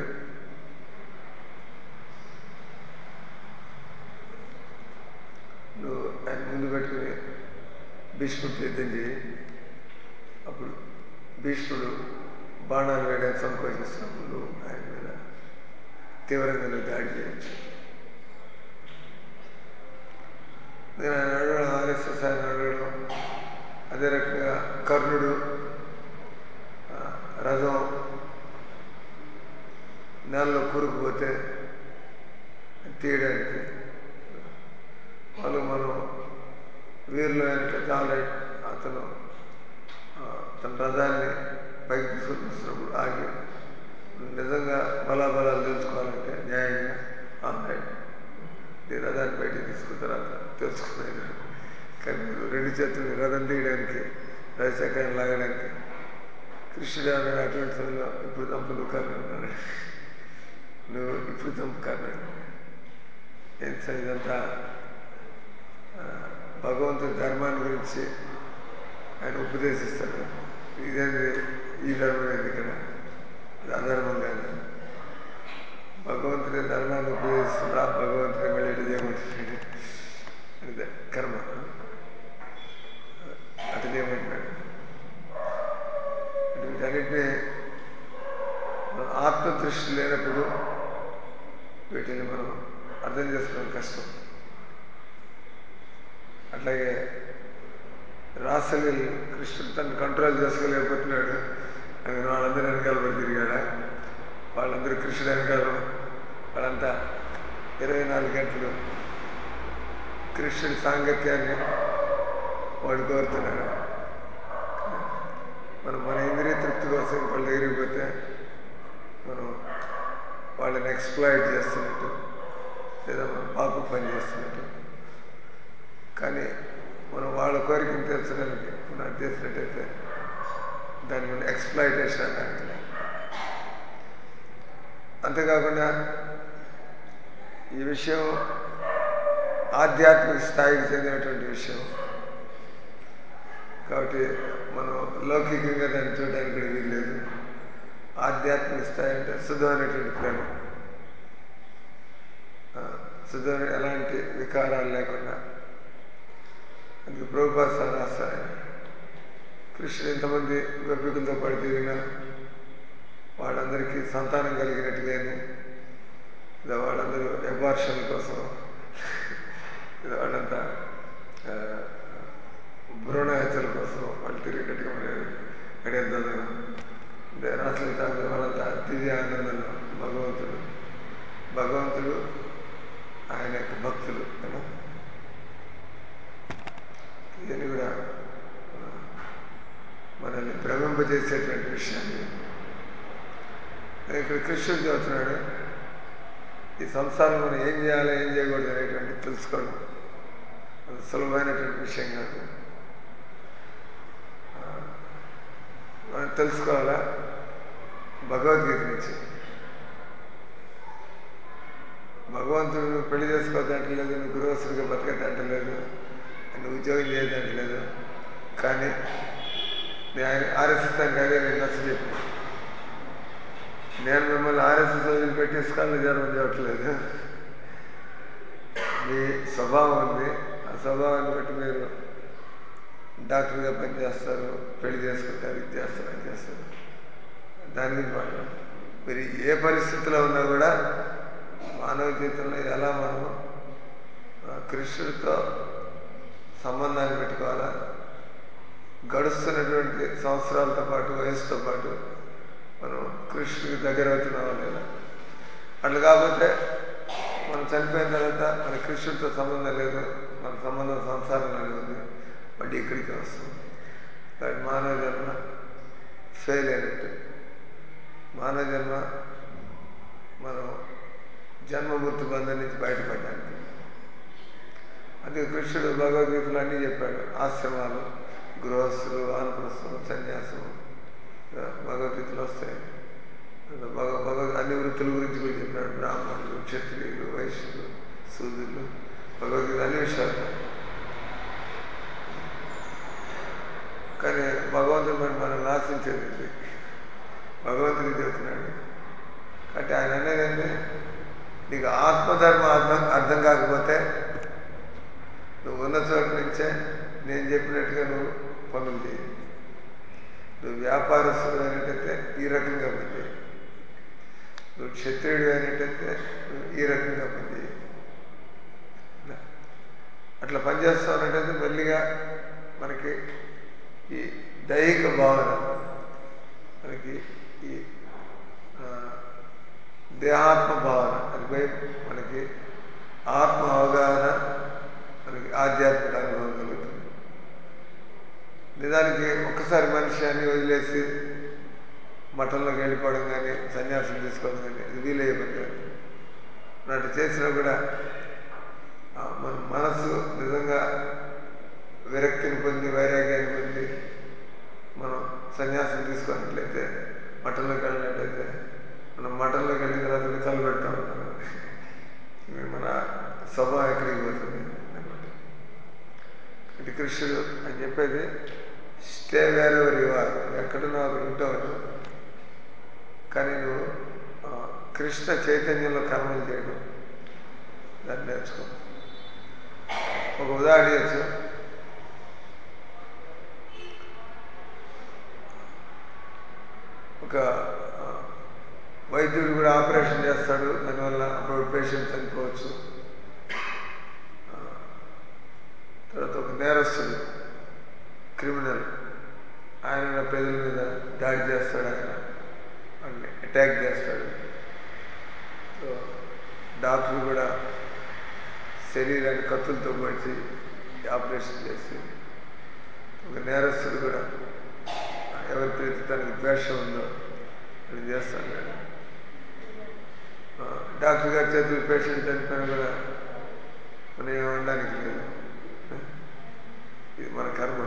నువ్వు ఆయన ముందు పెట్టుకుని భీష్ముడితో యుద్ధం చేయి అప్పుడు భీష్ముడు బాణాలు వేయడానికి సంకోచిస్తున్నప్పుడు నువ్వు ఆయన మీద తీవ్రంగా నువ్వు దాడి చేయొచ్చు నేను ఆయన అడగడం ఆర్ఎస్ఎస్ ఆయన అడగడం అదే రకంగా కర్ణుడు రథం నేలలో కూరుకుపోతే తీయడానికి వాళ్ళు మనం వీరిలో ఏంటంటే ఆల్రెడీ అతను తన రథాన్ని పైకి తీసుకొని వస్తున్నప్పుడు ఆగి నిజంగా బలాబలాలు తెలుసుకోవాలంటే న్యాయంగా ఆల్రెడీ ఈ రథాన్ని బయటికి తీసుకున్న తర్వాత తెలుసుకున్నాను కానీ రెండు చేతులు రథం తీయడానికి రథచక్రాన్ని లాగడానికి కృష్ణుడు అన్నాడు అటువంటి సమయంలో ఇప్పుడు చంపు నువ్వు కర్ణ అన్నాడు నువ్వు ఇప్పుడు చంపు కర్ణ ఏం సార్ ఇదంతా ఆ, భగవంతుడి ధర్మాన్ని గురించి ఆయన ఉపదేశిస్తాడు ఇదేంటి ఈ ధర్మం ఏంది ఇక్కడ ఇది అధర్మం కాదు భగవంతుడి ధర్మాన్ని ఉపయోగిస్తున్నా భగవంతుడి మళ్ళీ ఇటు చేయమంటున్నాడు అదే కర్మ అటు చేయమంటున్నాడు అంటే వీటన్నిటిని మనం ఆత్మదృష్టి లేనప్పుడు వీటిని మనం అర్థం చేసుకోవడం కష్టం అట్లాగే రాసలీలు కృష్ణుడు తను కంట్రోల్ చేసుకోలేకపోతున్నాడు అని వాళ్ళందరూ వెనకాల పడి తిరిగాడా వాళ్ళందరూ కృష్ణుడు వెనకాల వాళ్ళంతా ఇరవై నాలుగు గంటలు కృష్ణుడి సాంగత్యాన్ని వాడు కోరుతున్నాడు మనం మన ఇంద్రియ తృప్తి కోసం వాళ్ళ దగ్గరికి పోతే మనం వాళ్ళని ఎక్స్ప్లాయిట్ చేస్తున్నట్టు లేదా మనం పాప పని చేస్తున్నట్టు కానీ మనం వాళ్ళ కోరికను తీర్చడానికి మనం అది చేసినట్టయితే దాన్ని మనం ఎక్స్ప్లాయిటేషన్ అంటాం అంతేకాకుండా ఈ విషయం ఆధ్యాత్మిక స్థాయికి చెందినటువంటి విషయం కాబట్టి మనం లౌకికంగా దాన్ని చూడడానికి కూడా వీల్లేదు ఆధ్యాత్మిక స్థాయి అంటే శుద్ధమైనటువంటి ప్రేమ ఆ, శుద్ధమైన ఎలాంటి వికారాలు లేకుండా అందుకే ప్రభుపాద సార్ రాస్తారు ఆయన. కృష్ణుడు ఎంతమంది గొప్పికలతో పడి తిరిగినా వాళ్ళందరికీ సంతానం కలిగినట్టుగానే లేదా వాళ్ళందరూ అబార్షన్ కోసం లేదా వాళ్ళంతా ఆ, భ్రూణ హత్యల కోసం వాళ్ళు తిరిగినట్టుగా గడియంత రాసులు తాగు వాళ్ళంతా దివ్య ఆనందంలో భగవంతుడు భగవంతుడు ఆయన యొక్క భక్తులు కదా ఇవన్నీ కూడా ఆ, మనల్ని భ్రమింపజేసేటువంటి విషయాన్ని ఇక్కడ కృష్ణుడు చెబుతున్నాడు ఈ సంసారం మనం ఏం చేయాలో ఏం చేయకూడదు అనేటువంటి తెలుసుకోవడం అది సులభమైనటువంటి విషయం కాదు ఆ, మనం తెలుసుకోవాలా భగవద్గీత నుంచి భగవంతుడు నువ్వు పెళ్లి చేసుకోవద్దంటలేదు నువ్వు గృహస్థుడిగా బతకద్దంటలేదు నువ్వు ఉద్యోగం చేయదంటలేదు కానీ నేను ఆయన ఆర్ఎస్ఎస్ కానీ నేను నచ్చ చెప్పి నేను మిమ్మల్ని ఆర్ఎస్ఎస్ వదిలిపెట్టి ఇస్కాన్లో జన్మ చేయట్లేదు మీ స్వభావం ఉంది ఆ స్వభావాన్ని బట్టి మీరు డాక్టర్గా పనిచేస్తారు పెళ్లి చేసుకుంటారు ఇది చేస్తారు అది చేస్తారు దాని గురించి మాట్లాడు మీరు ఏ పరిస్థితిలో ఉన్నా కూడా మానవ జీవితంలో ఎలా మనం ఆ, కృష్ణుడితో సంబంధాన్ని పెట్టుకోవాలా గడుస్తున్నటువంటి సంవత్సరాలతో పాటు వయసుతో పాటు మనం కృష్ణుడికి దగ్గర అవుతున్నామా లేదా అట్లా కాకపోతే మనం చనిపోయిన తర్వాత మన కృష్ణుడితో సంబంధం లేదు మన సంబంధం సంసారంలోనే ఉంది మళ్ళీ ఇక్కడికి వస్తుంది కానీ మానవ జన్మ ఫెయిల్ అయినట్టు మానవ జన్మ మనం జన్మమూర్తి బంధం నుంచి బయటపడడానికి అందుకే కృష్ణుడు భగవద్గీతలో అన్నీ చెప్పాడు ఆశ్రమాలు గృహస్థులు ఆనప్రస్థం సన్యాసం ఇలా భగవద్గీతలు వస్తాయి భగ భగవద్ అన్ని వృత్తుల గురించి కూడా చెప్పాడు బ్రాహ్మణులు క్షత్రియులు వైశ్యులు శూద్రులు భగవద్గీత అన్ని విషయాలు కానీ భగవంతుడు మరి మనం నాశించేది ఇది. భగవంతుడు చెబుతున్నాడు కాబట్టి ఆయన అనేది ఏంటి నీకు ఆత్మధర్మం అర్థం అర్థం కాకపోతే నువ్వు ఉన్న చోటు నుంచే నేను చెప్పినట్టుగా నువ్వు పనులు చేయి నువ్వు వ్యాపారస్తుడు అయినట్టయితే ఈ రకంగా పనిచేయి నువ్వు క్షత్రియుడు అయినట్టయితే నువ్వు ఈ రకంగా పనిచేయి ఇలా. అట్లా పనిచేస్తావు అన్నట్టయితే మెల్లిగా మనకి ఈ దైహిక భావన మనకి ఈ ఆ, దేహాత్మ భావన అది పోయి మనకి ఆత్మ అవగాహన మనకి ఆధ్యాత్మిక అనుభవం కలుగుతుంది నిజానికి ఒక్కసారి మనిషి అన్ని వదిలేసి మఠంలోకి వెళ్ళిపోవడం కానీ సన్యాసం తీసుకోవడం కానీ ఇది వీలయ్యే పని కాదు అటు చేసినా కూడా ఆ, మన మనసు నిజంగా విరక్తిని పొంది వైరాగ్యాన్ని పొంది మనం సన్యాసం తీసుకున్నట్లయితే మఠంలోకి వెళ్ళినట్లయితే మనం మఠంలోకి వెళ్ళిన తర్వాత వికాలు పెడతా ఉంటాం ఇవి మన స్వభావం ఎక్కడికి పోతుంది అనమాట ఇది కృష్ణుడు అని చెప్పేది స్టే వేరే వారు ఎక్కడున్నా అక్కడ ఉంటావు కానీ నువ్వు ఆ, కృష్ణ చైతన్యంలో కర్మలు చేయడం దాన్ని నేర్చుకో ఒక ఉదాహరణ ఇవ్వచ్చు ఒక ఆ, వైద్యుడు కూడా ఆపరేషన్ చేస్తాడు దానివల్ల అప్పుడు పేషెంట్ చనిపోవచ్చు ఆ, తర్వాత ఒక నేరస్తుడు క్రిమినల్ ఆయన ప్రజల మీద దాడి చేస్తాడు ఆయన వాళ్ళని అటాక్ చేస్తాడు సో డాక్టర్ కూడా శరీరాన్ని కత్తులతో పొడిచి ఆపరేషన్ చేసి ఒక నేరస్తుడు కూడా ఎవరి ప్రీతి తనకి ద్వేషం ఉందో అది చేస్తాడు కదా ఆ, డాక్టర్ గారి చేతులు పేషెంట్ చనిపోయినా కూడా మనం ఏమనడానికి లేదు ఇది మన కర్మ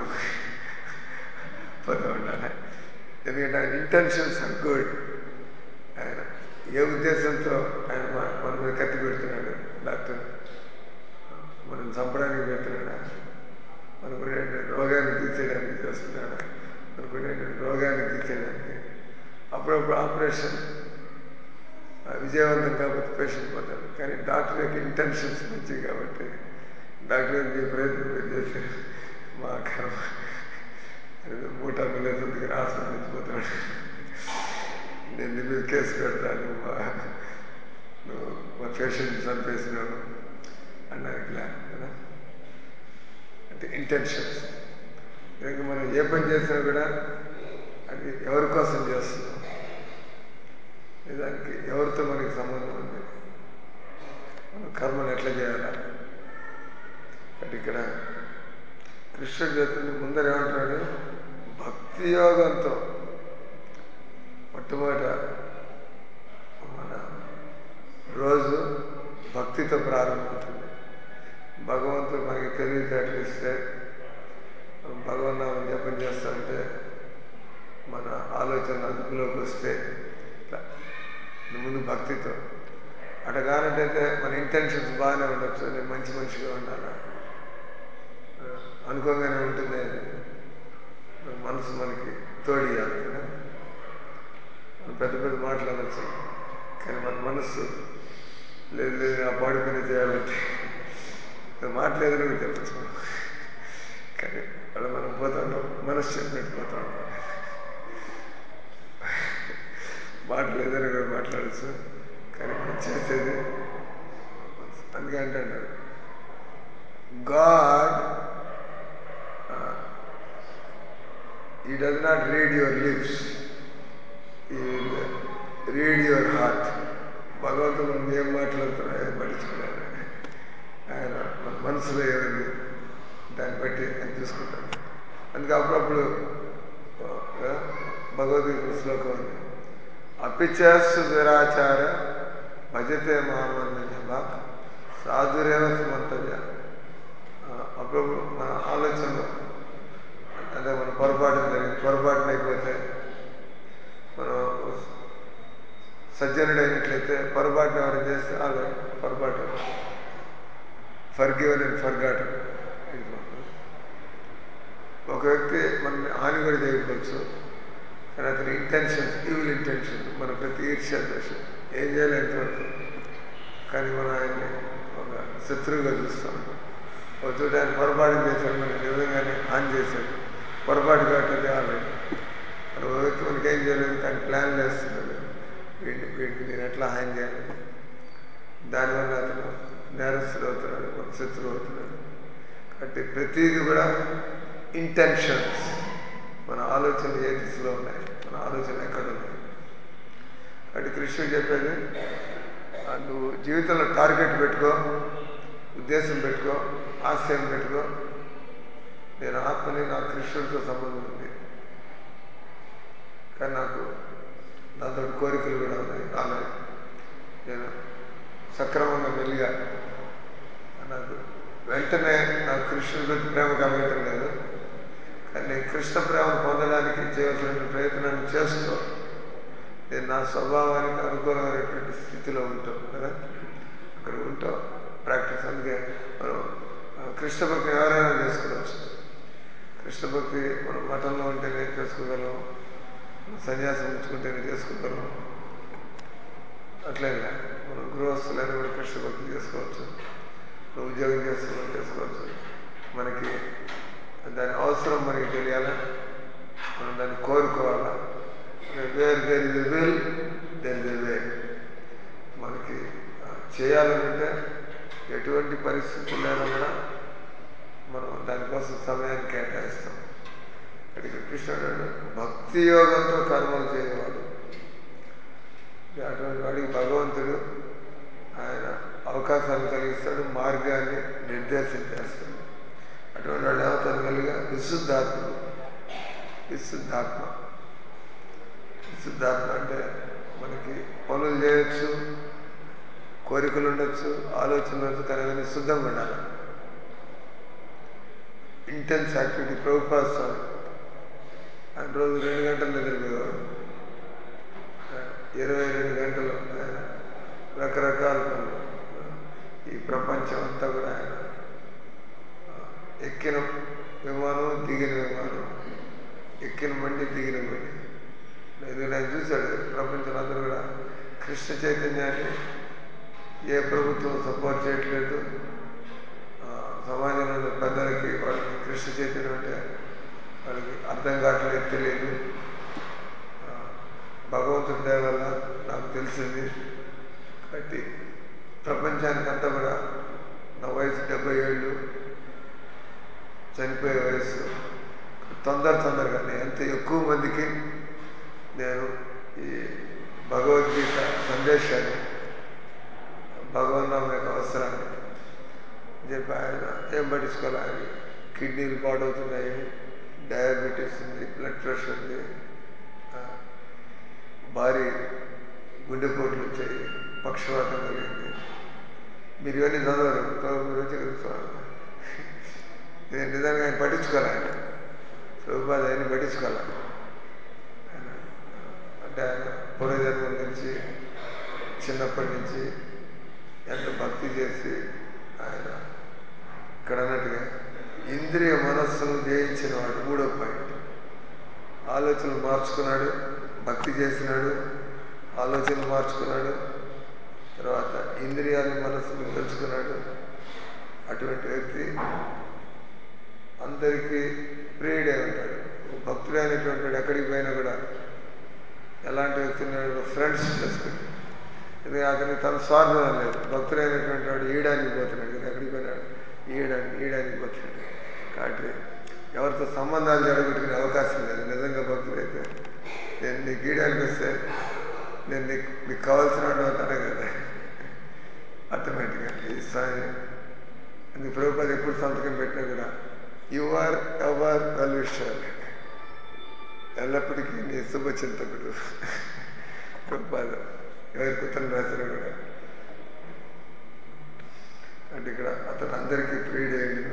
పోతూ ఉండాలి ఎందుకంటే ఆయన ఇంటెన్షన్స్ ఆర్ గుడ్ ఆయన ఏ ఉద్దేశంతో ఆయన మన- మన మీద కత్తి పెడుతున్నాడు డాక్టర్ మనం చంపడానికి పెడుతున్నాడా మనకునే రోగాన్ని తీసేయడానికి చేస్తున్నాడా మనకునే రోగాన్ని తీసేయడానికి అప్పుడప్పుడు ఆపరేషన్ ఆ, విజయవంతం కాకపోతే పేషెంట్ పోతాడు కానీ డాక్టర్ యొక్క ఇంటెన్షన్స్ మంచివి కాబట్టి డాక్టర్ మీ ప్రయత్నం మీరు చేసి మా కర్మ మూట మిల్లేందుకు హాస్పిటల్ నుంచి పోతాడు నేను నీ మీద కేసు పెడతాను మా నువ్వు మా పేషెంట్ చంపేసినావు అన్నానికి లే కదా అంటే ఇంటెన్షన్స్ ఇంకా మనం ఏ పని చేసినా కూడా అది ఎవరి కోసం చేస్తున్నాం దానికి ఎవరితో మనకి సంబంధం ఉంది మనం కర్మను ఎట్లా చేయాలా అంటే ఇక్కడ కృష్ణుడు చెప్తుంది ముందర ఏమంటున్నాడు భక్తి యోగంతో మొట్టమొదట మన రోజు భక్తితో ప్రారంభమవుతుంది భగవంతుడు మనకి తెలివితేటలు ఇస్తే మనం భగవన్నామం జపం చేస్తుంటే మన ఆలోచన అదుపులోకి వస్తే ఇట్లా ముందు భక్తితో అటగానట్టయితే మన ఇంటెన్షన్స్ బాగానే ఉండొచ్చు నేను మంచి మనిషిగా ఉండాలా అనుకోగానే ఉంటుంది అది మన మనసు మనకి తోడియాలి కదా మనం పెద్ద పెద్ద మాట్లాడచ్చు కానీ మన మనస్సు లేదు లేదు ఆ పాడు పని చేయాలంటే మాట్లాడేది కూడా చెప్పచ్చు మనం కానీ అక్కడ మనం పోతా ఉంటాం మనసు చెప్పినట్టు పోతా ఉంటాం మాటలు ఏదైనా కూడా మాట్లాడచ్చు కానీ మనం చేసేది అందుకే అంటాడు God he does not read your lips he read your heart భగవంతుడు మనం ఏం మాట్లాడుతున్నాయో పట్టించుకున్నాడు ఆయన మన మనసులో ఏమైంది దాన్ని బట్టి ఆయన చూసుకుంటాడు అందుకే అప్పుడప్పుడు ఆ, భగవద్గీత శ్లోకం ఉంది అపిచేస్తు దురాచార భజతే మామన్య సాధురేవ సుమంతవ్య ఆ, అప్పుడప్పుడు మన ఆలోచనలు అంటే మన పొరపాటు జరిగింది పొరపాటున అయిపోతే మనం సజ్జనుడైనట్లయితే పొరపాటున ఎవరైనా చేస్తే అలా పొరపాటు ఫర్గివన్ అండ్ ఫర్గాట్ ఒక వ్యక్తి మన హాని కూడా చేయకపోవచ్చు కానీ అతని ఇంటెన్షన్ ఈవిల్ ఇంటెన్షన్ మన ప్రతి ఈర్ష్య ద్వేషం ఏం చేయాలి ఎంతవరకు కానీ మనం ఆయన్ని ఒక శత్రువుగా చూస్తాం ఒక చోట ఆయన పొరపాటు చేశాడు మనకి నిజంగానే హాని చేశాడు పొరపాటు కాబట్టి ఆల్రెడీ ఒక వ్యక్తి మనకి ఏం చేయలేదు కానీ ప్లాన్ వేస్తున్నాడు వీడిని వీడికి నేను ఎట్లా హాని చేయాలి దానివల్ల అతను నేరస్తుడు అవుతున్నాడు ఒక శత్రువు అవుతున్నాడు కాబట్టి ప్రతిదీ కూడా ఇంటెన్షన్స్ మన ఆలోచనలు ఏ దిశలో ఉన్నాయి మన ఆలోచనలు ఎక్కడ ఉన్నాయి కాబట్టి కృష్ణుడు చెప్పేది ఆ, నువ్వు జీవితంలో టార్గెట్ పెట్టుకో ఉద్దేశం పెట్టుకో ఆశయం పెట్టుకో నేను ఆత్మని నా కృష్ణుడితో సంబంధం ఉంది కానీ నాకు నాతో కోరికలు కూడా ఉన్నాయి రాలేదు నేను సక్రమంగా మెల్లిగా నాకు వెంటనే నాకు కృష్ణుడి గురించి ప్రేమ కలగటం లేదు కానీ నేను కృష్ణ ప్రేమను పొందడానికి చేయవలసిన ప్రయత్నాన్ని చేస్తూ నేను నా స్వభావానికి అనుకూలమైనటువంటి స్థితిలో ఉంటాం కదా అక్కడ ఉంటాం ప్రాక్టీస్ అందుకే మనం ఆ, కృష్ణ భక్తిని ఎవరైనా చేసుకోవచ్చు కృష్ణ భక్తి మనం మఠంలో ఉంటేనే చేసుకోగలం మనం సన్యాసం ఉంచుకుంటేనే చేసుకోగలం అట్లయినా మనం గృహస్థులైన కూడా కృష్ణ భక్తి చేసుకోవచ్చు మనం ఉద్యోగం చేసుకుని చేసుకోవచ్చు మనకి దాని అవసరం మనకి తెలియాలా మనం దాన్ని కోరుకోవాలా where there is will there is way మనకి ఆ, చేయాలనుంటే ఎటువంటి పరిస్థితులైనా కూడా మనం దానికోసం సమయాన్ని కేటాయిస్తాం ఇక్కడ కృష్ణుడు అన్నాడు, భక్తి యోగంతో కర్మలు చేయవాడు అటువంటి వాడికి భగవంతుడు ఆయన అవకాశాలు కలిగిస్తాడు మార్గాన్ని నిర్దేశం చేస్తాడు అటువంటి వాళ్ళు ఏమవుతారు కలిగా విశుద్ధాత్ముడు విశుద్ధాత్మ విశుద్ధాత్మ అంటే మనకి పనులు చేయొచ్చు కోరికలు ఉండొచ్చు ఆలోచనలు ఉండొచ్చు కానీ అవన్నీ శుద్ధంగా ఉండాలి ఇంటెన్స్ యాక్టివిటీ ప్రభుపాద స్వామి ఆయన రోజు రెండు గంటలు నిద్రపోయేవాడు ఇరవై రెండు గంటలు ఆయన రకరకాల పనులు ఈ ప్రపంచం అంతా కూడా ఆయన ఆ, ఎక్కిన విమానం దిగిన విమానం ఎక్కిన బండి దిగిన బండి ఎందుకంటే ఆయన చూశాడు ప్రపంచంలో అందరూ కూడా కృష్ణ చైతన్యాన్ని ఏ ప్రభుత్వం సపోర్ట్ చేయట్లేదు ఆ, సమాజంలో ఉన్న పెద్దలకి వాళ్ళకి కృష్ణ చైతన్యం అంటే వాళ్ళకి అర్థం కావట్లేదు తెలియదు ఆ, భగవంతుడి దయ వల్ల నాకు తెలిసింది కాబట్టి ప్రపంచానికి అంతా కూడా నా వయసు డెబ్బై ఏళ్ళు చనిపోయే వయసు తొందర తొందరగా నేను ఎంత ఎక్కువ మందికి నేను ఈ భగవద్గీత సందేశాన్ని భగవన్నామ యొక్క అవసరాన్ని చెప్పి ఆయన ఏం పట్టించుకోవాలి ఆయన కిడ్నీలు పాడవుతున్నాయి డయాబెటీస్ ఉంది బ్లడ్ ప్రెషర్ ఉంది ఆ, భారీ గుండెపోట్లు వచ్చాయి పక్షవాతం కలిగింది మీరు ఇవన్నీ చదవరు చదువు మీరు వచ్చి తెలుసుకోవాలి నేను నిజంగా ఆయన పట్టించుకోవాలి ఆయన ప్రభుపాద ఆయన పట్టించుకోవాలి ఆయన అంటే ఆయన పూర్వజన్మల నుంచి చిన్నప్పటి నుంచి ఎంత భక్తి చేసి ఆయన ఇక్కడ అన్నట్టుగా ఇంద్రియ మనస్సును జయించిన వాడు మూడో పాయింట్ ఆలోచనలు మార్చుకున్నాడు భక్తి చేసినాడు ఆలోచనలు మార్చుకున్నాడు తర్వాత ఇంద్రియాలు మనస్సును తెలుసుకున్నాడు అటువంటి వ్యక్తి అందరికీ ప్రియుడే ఉంటాడు భక్తుడైనటువంటి వాడు ఎక్కడికి పోయినా కూడా ఎలాంటి వ్యక్తి ఉన్నాడు ఫ్రెండ్స్ చేసుకుని ఇది అతని తన స్వార్థం ఏం లేదు భక్తుడైనటువంటి వాడు ఈయడానికి పోతున్నాడు కదా ఎక్కడికి పోయినాడు ఈయడానికి ఈయడానికి పోతున్నాడు కాబట్టి ఎవరితో సంబంధాలు జరగొట్టుకునే అవకాశం లేదు నిజంగా భక్తుడైతే నేను నీకు ఈయడానికి వస్తే నేను నీకు నీకు కావాల్సిన వాడు అవుతానే కదా ఆటోమేటిక్గా ఈ స్థాయి అందుకు ప్రభుపాద ఎప్పుడు సంతకం పెట్టినా కూడా యు ఆర్ అవర్ వెల్విషర్ ఎల్లప్పటికీ నీ శుభచింతకుడు ప్రభుపాద ఎవరి కుతను రాసిన కూడా అంటే ఇక్కడ అతను అందరికీ ప్రియుడేయుడు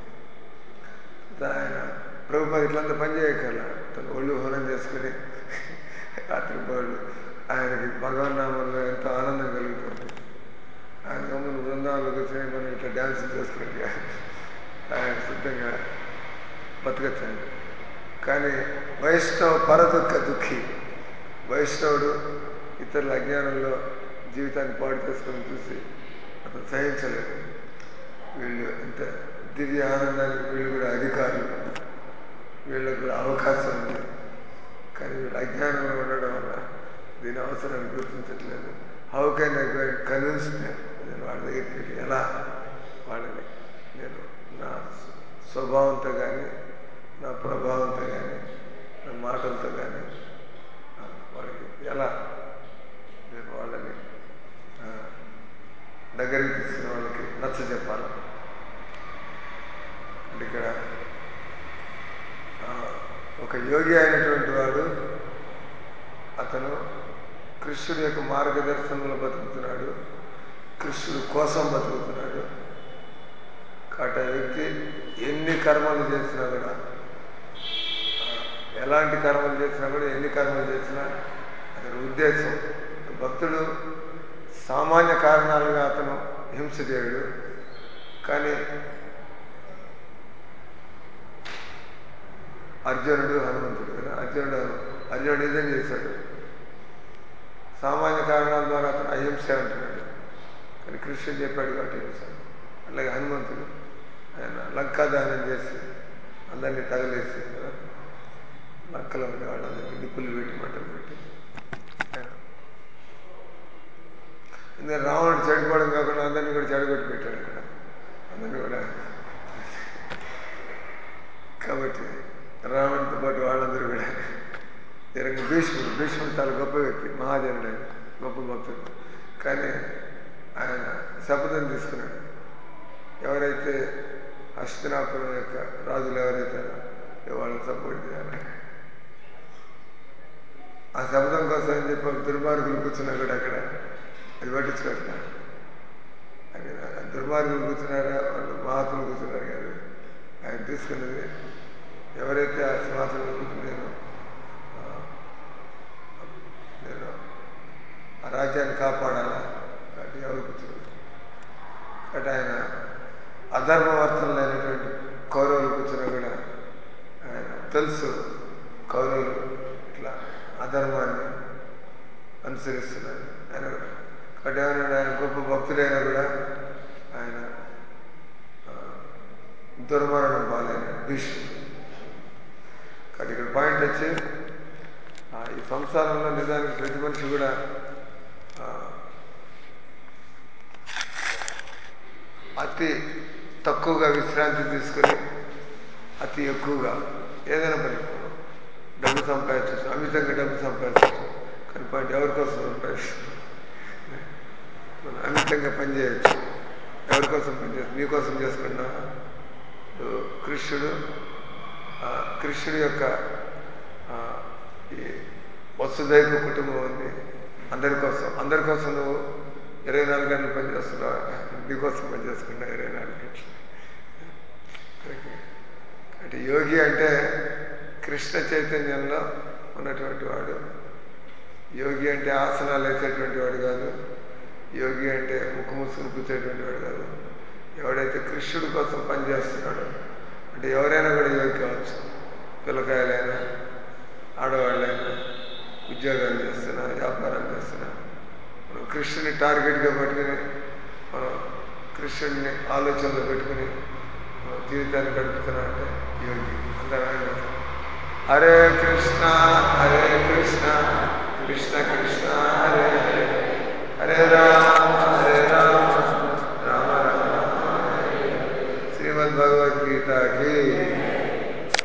ఆయన ప్రభుపాద ఇట్లంతా పని చేయగల తను ఒళ్ళు హోనం చేసుకుని రాత్రి పోడు ఆయనకి భగవన్నామంలో ఎంతో ఆనందం కలుగుతుంది ఆయన గమ్మున బృందాలు కూర్చొని మనం ఇట్లా డ్యాన్స్ చేసుకున్నట్టుగా ఆయన సిద్ధంగా బతకచ్చాడు కానీ వైష్ణవ పరదుఃఖ దుఃఖి వైష్ణవుడు ఇతరుల అజ్ఞానంలో జీవితాన్ని పాడు చేసుకుని చూసి అతను సహించలేడు వీళ్ళు ఇంత దివ్య ఆనందానికి వీళ్ళు కూడా అధికారులు వీళ్ళకు కూడా అవకాశం ఉంది కానీ వీళ్ళు అజ్ఞానంలో ఉండడం వల్ల దీని అవసరాన్ని గుర్తించట్లేదు how can I go convince నేను వాళ్ళ దగ్గరికి వెళ్ళి ఎలా వాళ్ళని నేను నా స్వభావంతో కానీ నా ప్రభావంతో కానీ నా మాటలతో కానీ వాళ్ళకి ఎలా నేను వాళ్ళని ఆ, దగ్గరికి తీసుకున్న వాళ్ళకి నచ్చ చెప్పాలి అంటే ఇక్కడ ఆ, ఒక యోగి అయినటువంటి వాడు అతను కృష్ణుడి యొక్క మార్గదర్శనంలో బతుకుతున్నాడు కృష్ణుడు కోసం బతుకుతున్నాడు కాబట్టి ఆ వ్యక్తి ఎన్ని కర్మలు చేసినా కూడా ఎలాంటి కర్మలు చేసినా కూడా ఎన్ని కర్మలు చేసినా అతని ఉద్దేశం భక్తుడు సామాన్య కారణాలుగా అతను హింస చేయడు కానీ అర్జునుడు హనుమంతుడు కదా అర్జునుడు అర్జునుడు నిజం చేశాడు సామాన్య కారణాల ద్వారా అతను అహింస అంటున్నాడు కానీ కృష్ణుడు చెప్పాడు కాబట్టి హింస అలాగే హనుమంతుడు ఆయన లంకా దహనం చేసి అందరినీ తగలేసి కదా లంకలో ఉండే వాళ్ళందరికీ నిప్పులు పెట్టి మంటలు పెట్టి ఆయన ఎందుకంటే రావణుడు చెడిపోవడం కాకుండా అందరినీ కూడా చెడగొట్టి పెట్టాడు అక్కడ అందరినీ కూడా కాబట్టి రావణుడితో పాటు వాళ్ళందరూ కూడా జరంగ భీష్ముడు భీష్ముడు చాలా గొప్ప వ్యక్తి మహాజనుడు ఆయన గొప్ప భక్తుడు కానీ ఆయన శపథం తీసుకున్నాడు ఎవరైతే హస్తినాపురం యొక్క రాజులు ఎవరైతే వాళ్ళని సపోర్ట్ చేయాలి ఆ శబ్దం కోసం అని చెప్పి ఒక దుర్మార్గులు కూర్చున్నా కూడా అక్కడ అది పట్టించుకోవట్లా అది దుర్మార్గులు కూర్చున్నారా వాళ్ళు మహాత్ములు కూర్చున్నారు కాదు ఆయన తీసుకున్నది ఎవరైతే ఆ సింహాసనం కూర్చుని నేను ఆ, నేను ఆ రాజ్యాన్ని కాపాడాలా కాబట్టి ఎవరు కూర్చున్నారు కాబట్టి ఆయన అధర్మవర్తనలైనటువంటి కౌరవులు కూర్చున్నా కూడా ఆయన తెలుసు కౌరవులు ఇట్లా అధర్మాన్ని అనుసరిస్తున్నారు ఆయన కూడా కాబట్టి ఏమన్నాడు ఆయన గొప్ప భక్తుడైనా కూడా ఆయన ఆ, దుర్మరణం పాలైన భీష్ముడు కాబట్టి ఇక్కడ పాయింట్ వచ్చి ఆ, ఈ సంసారంలో నిజానికి ప్రతి మనిషి కూడా ఆ, అతి తక్కువగా విశ్రాంతి తీసుకుని అతి ఎక్కువగా ఏదైనా పని డబ్బు సంపాదించచ్చు అమితంగా డబ్బు సంపాదించచ్చు కానీ పాయింట్ ఎవరి కోసం సంపాదించచ్చు మనం అమితంగా పనిచేయచ్చు ఎవరి కోసం పనిచేయచ్చు మీకోసం చేసుకున్నా ఇప్పుడు కృష్ణుడు ఆ, కృష్ణుడి యొక్క ఆ, ఈ వసుదైక కుటుంబం ఉంది అందరి కోసం అందరి కోసం నువ్వు ఇరవై నాలుగు గంటలు పనిచేస్తున్నావు నీకోసం పనిచేసుకున్నా ఇరవై నాలుగు గంటలు ఓకే. అంటే యోగి అంటే కృష్ణ చైతన్యంలో ఉన్నటువంటి వాడు యోగి అంటే ఆసనాలు వేసేటువంటి వాడు కాదు యోగి అంటే ముక్కు ముసుగులు కూర్చేటువంటి వాడు కాదు ఎవడైతే కృష్ణుడి కోసం పనిచేస్తున్నాడో అంటే ఎవరైనా కూడా యోగి కావచ్చు పిల్లకాయలైనా ఆడవాళ్ళైనా ఉద్యోగాలు చేస్తున్నా వ్యాపారాలు చేస్తున్నా మనం కృష్ణుని టార్గెట్గా పెట్టుకుని మనం కృష్ణుడిని ఆలోచనలో పెట్టుకుని మనం జీవితాన్ని గడుపుతున్నా అంటే యోగి అందరూ ఆయన హరే కృష్ణ హరే కృష్ణ కృష్ణ కృష్ణ హరే హరే హరే రామ హరే రామ రామ రామ శ్రీమద్ భగవద్గీతకి